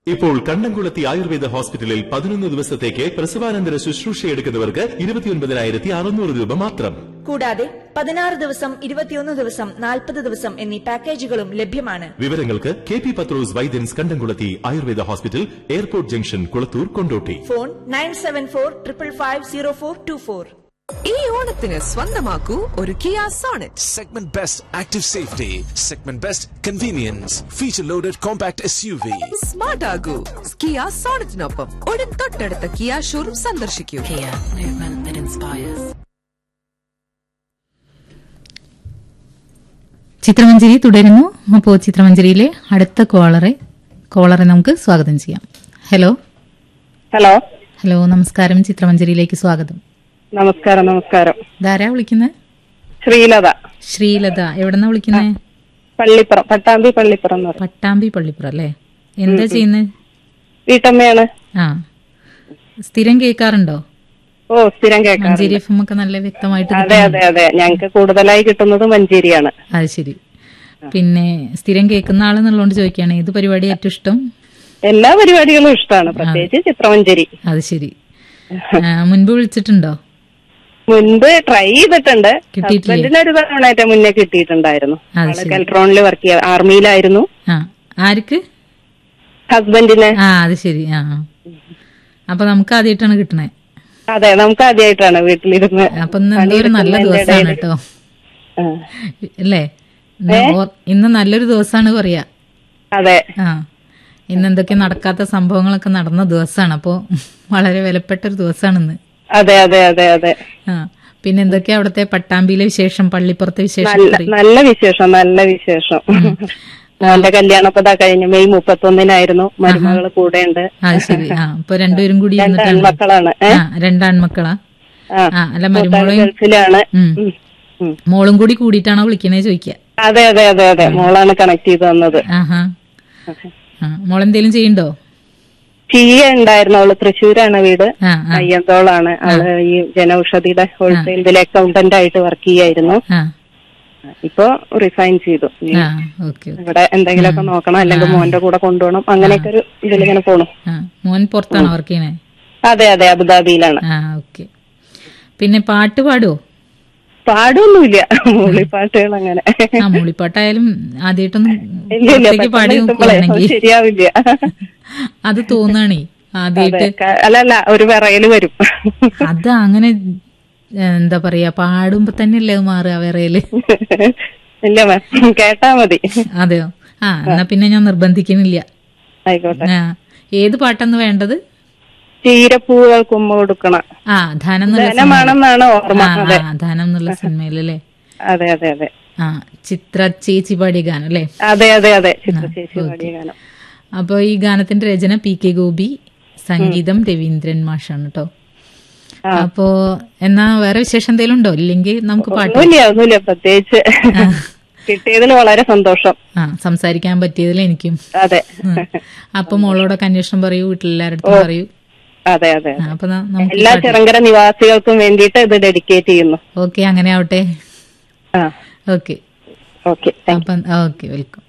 ഇപ്പോൾ കണ്ണംകുളത്തി ആയുർവേദ ഹോസ്പിറ്റലിൽ പതിനൊന്ന് ദിവസത്തേക്ക് പ്രസവാനന്തര ശുശ്രൂഷ എടുക്കുന്നവർക്ക് ഇരുപത്തിയൊൻപതിനായിരത്തി അറുന്നൂറ് രൂപ മാത്രം കൂടാതെ പതിനാറ് ദിവസം ഇരുപത്തിയൊന്ന് ദിവസം നാൽപ്പത് ദിവസം എന്നീ പാക്കേജുകളും ലഭ്യമാണ് വിവരങ്ങൾക്ക് K P Pathrose Vaidyans Kandamkulathi Ayurveda hospital airport junction Kulathur Kondotty phone nine seven four triple five zero four two four ഈ ഓണത്തിന് സ്വന്തമാക്കൂ ഒരു Kia Sonet Segment Best Active Safety, Segment Best Convenience, Feature Loaded Compact SUV. Smart ആകൂ കിയ സോണറ്റിനൊപ്പം ഉടൻ തൊട്ടടുത്ത കിയ ഷോറൂം സന്ദർശിക്കൂ Kia, movement that inspires. Chithramanjari തുടരുന്നു അപ്പോൾ ചിത്രമഞ്ജരിയിലെ അടുത്ത കോളറെ കോളറെ നമുക്ക് സ്വാഗതം ചെയ്യാം ഹലോ ഹലോ ഹലോ നമസ്കാരം ചിത്രമഞ്ജരിയിലേക്ക് സ്വാഗതം നമസ്കാരം നമസ്കാരം ഇതാരാ വിളിക്കുന്നത് ശ്രീലത ശ്രീലത എവിടെന്നാ വിളിക്കുന്നത് പള്ളിപ്പുറം പട്ടാമ്പി പള്ളിപ്പുറം എന്ന് പറയും പട്ടാമ്പി പള്ളിപ്പുറം അല്ലേ എന്താ ചെയ്യുന്നത് വീട്ടമ്മയാണ് ആ സ്ഥിരം കേൾക്കാറുണ്ടോ ഓ സ്ഥിരം കേൾക്കാം മഞ്ചേരി എഫ് എം ഒക്കെ നല്ല വ്യക്തമായിട്ട് അതെ കിട്ടുന്നുണ്ട്. അതെ അതെ ഞങ്ങക്ക് കൂടുതലായി കിട്ടുന്നത് മഞ്ചേരിയാണ് അത് ശരി പിന്നെ സ്ഥിരം കേൾക്കുന്ന ആളെന്നുള്ളതുകൊണ്ട് ചോദിക്കുകയാണ് ഏത് പരിപാടി ഏറ്റവും ഇഷ്ടം എല്ലാ പരിപാടികളും ഇഷ്ടമാണ് പ്രത്യേകിച്ച് ചിത്രമഞ്ചേരി അത് ശരി ആ, മുൻപ് വിളിച്ചിട്ടുണ്ടോ മുൻപ് ട്രൈ ചെയ്തിട്ടുണ്ട് കിട്ടിയിട്ടില്ലേ? ഹസ്ബൻഡിന് ഒരു തവണയായിട്ട് മുന്നേ കിട്ടിയിട്ടുണ്ടായിരുന്നു അത് ആള് ശരി. കെൽട്രോണിൽ വർക്ക് ചെയ്യാം ആർമിയിലായിരുന്നു ആ ആർക്ക് ഹസ്ബൻഡിന് ആ അത് ശരി ആ ആ. അപ്പൊ നമുക്ക് ആദ്യമായിട്ടാണ് കിട്ടണേ അതെ നമുക്ക് ആദ്യമായിട്ടാണ് വീട്ടിലിരുന്ന് അപ്പൊ ഇന്ന് എന്തോ ഒരു നല്ല പണിയെടുക്കുന്നതിന്റെ ദിവസമാണ് ഇടയില്. കേട്ടോ ആ. അല്ലേ ഇന്ന് ഓർ- ഇന്ന് നല്ലൊരു ദിവസമാണ് പറയാ അതെ ആ ഇന്ന് എന്തൊക്കെ നടക്കാത്ത സംഭവങ്ങളൊക്കെ നടന്ന ദിവസമാണ് അപ്പോ വളരെ വിലപ്പെട്ട ഒരു ദിവസമാണ് ഇന്ന് അതെ അതെ അതെ അതെ ആ പിന്നെ എന്തൊക്കെയാ അവിടുത്തെ പട്ടാമ്പിയിലെ വിശേഷം പള്ളിപ്പുറത്തെ വിശേഷം നല്ല പറയ്. നല്ല വിശേഷം നല്ല വിശേഷം മോന്റെ കല്യാണം ഇപ്പൊ ദാ കഴിഞ്ഞു മെയ് മുപ്പത്തൊന്നിനായിരുന്നു മരുമകള് കൂടെയുണ്ട് അത് ശരി ആ ഇപ്പൊ രണ്ടുപേരും കൂടി രണ്ട് ഇരുന്നിട്ടാണ് ആൺമക്കളാണ് ഏ? ആ രണ്ടാൺമക്കളാ ആ. ആ അല്ല മൂത്താള് മരുമോളെയും ഗൾഫിലാണ് ഉം. ഉം. ഉം. മോളും കൂടി കൂടിയിട്ടാണോ വിളിക്കണേ ചോദിക്കുക അതെ അതെ അതെ അതെ മോളാണ് കണക്ട് ചെയ്ത് തന്നത് ആഹാ ആ മോളെന്തേലും ചെയ്യണ്ടോ ചീയ ഉണ്ടായിരുന്നു അവള് തൃശ്ശൂരാണ് വീട് ആ ആ അയ്യന്തോളാണ് അവള് ഈ ജനൌഷധിയുടെ ഹോൾസെയിലിൽ അക്കൗണ്ടന്റ് ആയിട്ട് വർക്ക് ചെയ്യായിരുന്നു ആ ഇപ്പൊ റിസൈൻ ചെയ്തു ഇനി ആ ഓക്കെ ഇവിടെ എന്തെങ്കിലുമൊക്കെ നോക്കണം അല്ലെങ്കിൽ മോന്റെ കൂടെ കൊണ്ടുപോകണം അങ്ങനെയൊക്കെ ഒരു ഇതിലിങ്ങനെ പോണു ആ മോൻ പുറത്താണോ വർക്ക് ചെയ്യണേ അതെ അതെ അബുദാബിയിലാണ് ആ ഓക്കെ പിന്നെ പാട്ട് പാടുവോ പാടൊന്നുമില്ല മൂളിപ്പാട്ടുകൾ അങ്ങനെ ആ മൂളിപ്പാട്ടായാലും ആദ്യമായിട്ടൊന്നും ഇല്ല ഇല്ല പുറത്തേക്ക് പാടി പെട്ടെന്ന് കിട്ടുമ്പോഴേ അത് നോക്കുകയാണെങ്കിൽ ശരിയാവില്ല അത് തോന്നാണേ അതെ ആദ്യമായിട്ട് ക- അല്ല അല്ല ഒരു വിറയല് വരും അത് അങ്ങനെ ഏ, എന്താ പറയാ പാടുമ്പോ തന്നെയല്ലേ അത് മാറുക വിറയല് ഇല്ല മാം കേട്ടാ മതി അതെയോ ആ എന്നാ പിന്നെ ഞാൻ നിർബന്ധിക്കുന്നില്ല ആയിക്കോട്ടെ ആ ഏത് പാട്ടെന്ന് വേണ്ടത് ചീരപ്പൂകൾ കുമ്മ കൊടുക്കണ ആ ധനം എന്നുള്ള സിനിമയില്. ധനമാണെന്നാണ് ഓർമ്മ ആ, അതെ ആ, ധനം എന്നുള്ള സിനിമയിലല്ലേ അതെ അതെ അതെ ആ ചിത്ര ചേച്ചി പാടിയ ഗാനം അല്ലേ അതെ അതെ അതെ ചിത്രശേഷി പാടിയ ഗാനം അപ്പൊ ഈ ഗാനത്തിന്റെ രചന പി കെ ഗോപി സംഗീതം രവീന്ദ്രൻ മാഷാണ് കേട്ടോ അപ്പോ എന്നാ വേറെ വിശേഷം എന്തെങ്കിലും ഉണ്ടോ ഇല്ലെങ്കിൽ നമുക്ക് പാട്ട് ഒന്നുമില്ല ഒന്നുമില്ല പ്രത്യേകിച്ച് കിട്ടിയതിൽ വളരെ സന്തോഷം ആ സംസാരിക്കാൻ പറ്റിയതിൽ എനിക്കും അതെ ഉം. അപ്പൊ മോളോടൊക്കെ അന്വേഷണം പറയൂ വീട്ടിലെല്ലാരടുത്തും പറയൂ അതെ അതെ ആ, അപ്പൊ ന- നമുക്ക് എല്ലാ ചിറങ്കര നിവാസികൾക്കും വേണ്ടിയിട്ട് ഇത് ഡെഡിക്കേറ്റ് ചെയ്യുന്നു ഓക്കെ അങ്ങനെ ആവട്ടെ ആ ഓക്കെ ഓക്കെ അപ്പം ഓക്കെ വെൽക്കം